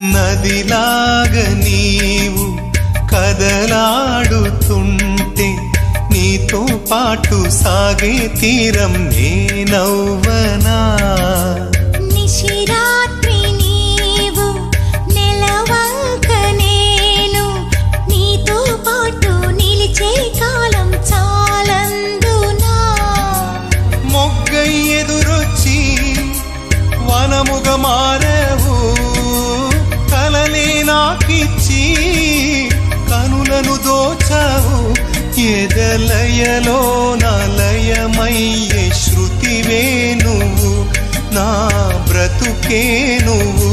నదిలాగ నీవు కదలాడుతుంటే నీతో పాటు సాగే తీరం నేనవ్వనా నిశిరాత్రి నీవు నెలవంక నేను నీతో పాటు నిలిచే కాలం చాలందునా మొగ్గై ఎదురొచ్చి వనముగా మారవు కలలే నాకిచ్చి కనులను దోచావు ఎదలయలో నలయమయ్యే శృతివే నువ్వు నా బ్రతుకే నువ్వు